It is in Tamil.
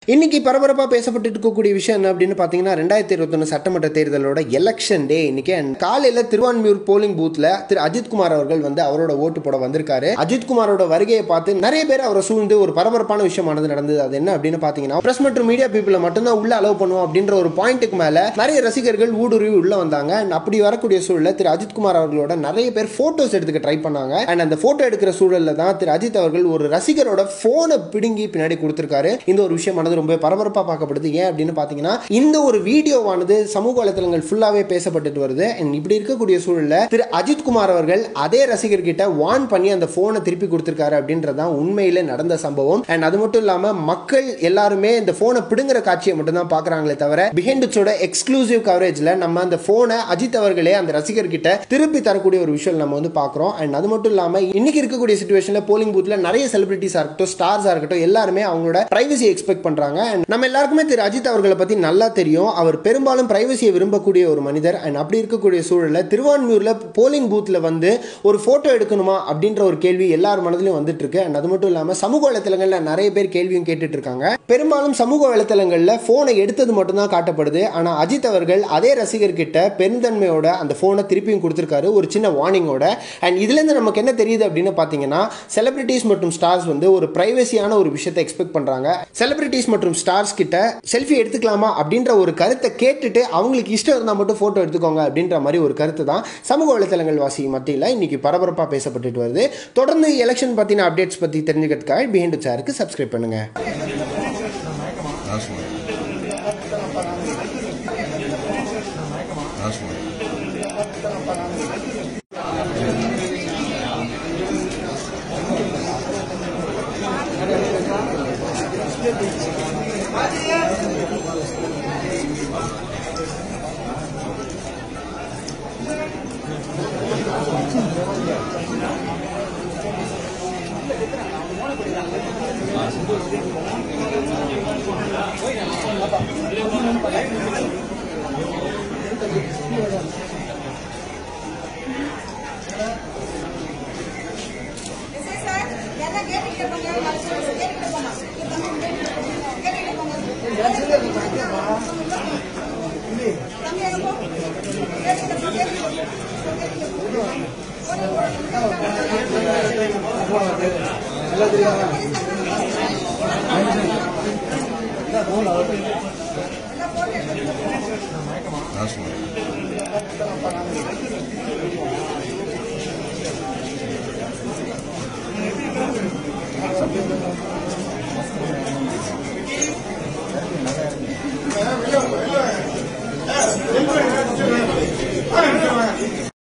இன்னைக்கு பரபரப்பாக பேசப்பட்டு இருக்கக்கூடிய விஷயம் என்ன அப்படின்னு பார்த்தீங்கன்னா ரெண்டாயிரத்தி இருபத்தொன்று சட்டமன்ற தேர்தலோட எலெக்ஷன் டே இன்னைக்கு and காலையில் திருவான்மியூர் போலிங் பூத்தில் திரு அஜித்குமார் அவர்கள் வந்து அவரோட ஓட்டு போட வந்திருக்காரு அஜித்குமாரோட வருகையை பார்த்து நிறைய பேர் அவரை சூழ்ந்து ஒரு பரபரப்பான விஷயமானது நடந்தது அது என்ன அப்படின்னு பார்த்தீங்கன்னா பிரஸ் மற்றும் மீடியா பீப்புளை மட்டும்தான் உள்ள அலோவ் பண்ணுவோம் அப்படின்ற ஒரு பாயிண்ட்டுக்கு மேலே நிறைய ரசிகர்கள் ஊடுருவி உள்ள வந்தாங்க and அப்படி வரக்கூடிய சூழலில் திரு அஜித்குமார் அவர்களோட நிறைய பேர் ஃபோட்டோஸ் எடுத்துக்க ட்ரை பண்ணாங்க அண்ட் அந்த ஃபோட்டோ எடுக்கிற சூழலில் தான் திரு அஜித் அவர்கள் ஒரு ரசிகரோட ஃபோனை பிடுங்கி பின்னாடி கொடுத்துருக்காரு இந்த ஒரு விஷயமானது ரொம்ப பரபரப்பாக பார்க்கப்படுது ஏன் அப்படின்னு பார்த்தீங்கன்னா இந்த ஒரு வீடியோவானது சமூக வலைத்தளங்கள் ஃபுல்லாகவே பேசப்பட்டுட்டு வருது அண்ட் இப்படி இருக்கக்கூடிய சூழலில் திரு அஜித் குமார் அவர்கள் அதே ரசிகர்கிட்ட வார்ன் பண்ணி அந்த ஃபோனை திருப்பி கொடுத்துருக்காரு அப்படின்றதான் உண்மையில நடந்த சம்பவம் அண்ட் அது மட்டும் இல்லாமல் மக்கள் எல்லாருமே இந்த ஃபோனை பிடுங்குற காட்சியை மட்டும் தான் பார்க்குறாங்களே தவிர பிஹைண்டோட எக்ஸ்க்ளூசிவ் கவரேஜில் நம்ம அந்த ஃபோனை அஜித் அவர்களே அந்த ரசிகர்கிட்ட திருப்பி தரக்கூடிய ஒரு விஷயம் நம்ம வந்து பார்க்குறோம் அண்ட் அது மட்டும் இல்லாமல் இன்னைக்கு இருக்கக்கூடிய சுச்சுவேஷனில் போலிங் பூத்தில் நிறைய செலிபிரிட்டிஸாக இருக்கட்டும் ஸ்டார்ஸாக இருக்கட்டும் எல்லாருமே அவங்களோட பிரைவசி எக்ஸ்பெக்ட் பண்ணுறாங்க அண்ட் நம்ம எல்லாருக்குமே திரு அஜித் அவர்களை பற்றி நல்லா தெரியும் அவர் பெரும்பாலும் பிரைவசியை விரும்பக்கூடிய ஒரு மனிதர் அண்ட் அப்படி இருக்கக்கூடிய சூழலில் திருவான்மியூரில் போலிங் பூத்தில் வந்து ஒரு ஃபோட்டோ எடுக்கணுமா அப்படின்ற ஒரு கேள்வி எல்லார் மனதிலும் வந்துட்டு இருக்கு அண்ட் அது மட்டும் இல்லாமல் சமூக வலைத்தளங்களில் நிறைய பேர் கேள்வியும் கேட்டுட்டு இருக்காங்க பெரும்பாலும் சமூக வலைத்தளங்களில் ஃபோனை எடுத்தது மட்டும்தான் காட்டப்படுது ஆனால் அஜித் அவர்கள் அதே ரசிகர்கிட்ட பெருந்தன்மையோட அந்த ஃபோனை திருப்பியும் கொடுத்துருக்காரு ஒரு சின்ன வார்னிங்கோட அண்ட் இதுலேருந்து நமக்கு என்ன தெரியுது அப்படின்னு பார்த்தீங்கன்னா செலிபிரிட்டிஸ் மற்றும் ஸ்டார்ஸ் வந்து ஒரு பிரைவசியான ஒரு விஷயத்தை எக்ஸ்பெக்ட் பண்ணுறாங்க செலிபிரிட்டிஸ் மற்றும் ஸ்டார்ஸ் கிட்ட செல்ஃபி எடுத்துக்கலாமா அப்படின்ற ஒரு கருத்தை கேட்டுட்டு அவங்களுக்கு இஷ்டம் இருந்தால் மட்டும் ஃபோட்டோ எடுத்துக்கோங்க அப்படின்ற மாதிரி ஒரு கருத்து தான் சமூக வலைத்தளங்கள் வாசி மத்தியில் இன்னைக்கு பரபரப்பாக பேசப்பட்டுட்டு வருது தொடர்ந்து எலெக்ஷன் பற்றின அப்டேட்ஸ் பற்றி தெரிஞ்சுக்கிறதுக்காக பிஹைண்ட் சேருக்கு சப்ஸ்கிரைப் பண்ணுங்க That's one. That's one. SI sir எல்லாம் கேட்டுக்கிட்டு போங்க கேட்டுக்கிட்டு போங்க கேட்டுக்கிட்டு போங்க தம்பி அங்க போ கேட்டுக்கிட்டு போ கேட்டுக்கிட்டு That's one.